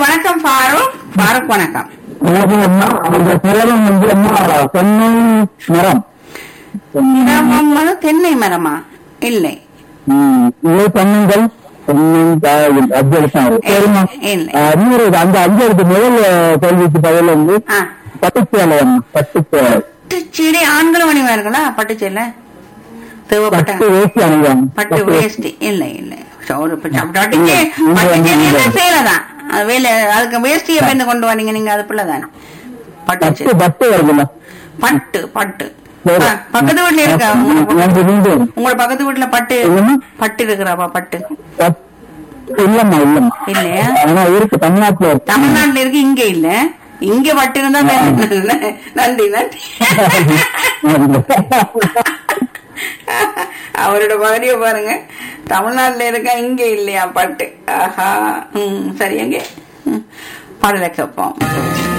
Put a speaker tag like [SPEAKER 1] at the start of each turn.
[SPEAKER 1] வணக்கம் ஃபாரூக் ஃபாரூக் வணக்கம்
[SPEAKER 2] வணக்கம் அம்மா அந்த சேலம் வந்து அம்மா தென்னை மரம்
[SPEAKER 1] மரம் வந்து தென்னை மரமா இல்லை
[SPEAKER 2] ம், இலை தென்னங்கள் தென்னங்காய் அப்சர்வேஷன் சரிம்மா
[SPEAKER 1] இல்லை.
[SPEAKER 2] ஆ, இன்னொரு இது, அந்த அஞ்சு முதல் கேள்விக்கு பதில் வந்து
[SPEAKER 1] ஆ
[SPEAKER 2] பட்டுச்சேலை அம்மா பட்டுச்சேலை
[SPEAKER 1] பட்டுச்சீடை ஆண்களும் அணிவார்களா பட்டுச்சீலை தேவைப்பட்ட
[SPEAKER 2] பட்டு வேஷ்டி அணிவாங்க
[SPEAKER 1] பட்டு வேஷ்டி இல்லை இல்லை சோ, ஒரு பட்டு- பட்டுச்சே
[SPEAKER 2] இல்லை, இல்லை,
[SPEAKER 1] பட்டுச்சேலை
[SPEAKER 2] இல்லை.
[SPEAKER 1] சேலை தான் அது வேலை அதுக்கு வேஷ்டியை பயந்து கொண்டு வரீங்க நீங்க அது பிள்ளை தானே
[SPEAKER 2] பட்டு
[SPEAKER 1] பட்டுச்சேலை
[SPEAKER 2] பட்டு வருதுல்ல
[SPEAKER 1] பட்டு பட்டு
[SPEAKER 2] சரி.
[SPEAKER 1] ஆ, பக்கத்து வீட்டுல இருக்கா உங்க-
[SPEAKER 2] நன்றி மீண்டும்
[SPEAKER 1] உங்களோட பக்கத்து வீட்டுல பட்டு
[SPEAKER 2] என்னம்மா?
[SPEAKER 1] பட்டு இருக்கிறாப்பா பட்டு
[SPEAKER 2] பட்- இல்லம்மா இல்லம்மா
[SPEAKER 1] இல்லையா
[SPEAKER 2] ஆனா இருக்கு தமிழ்நாட்டுல இருக்கு
[SPEAKER 1] தமிழ்நாட்டுல இருக்கு இங்க இல்ல இங்க பட்டு இருந்தா வே- நன்றி நன்றி அவரோட பகுதியை பாருங்க தமிழ்நாட்டுல இருக்கா இங்க இல்லையா பட்டு ஆஹா ம் சரி எங்க ம், பாடலை கேட்போம்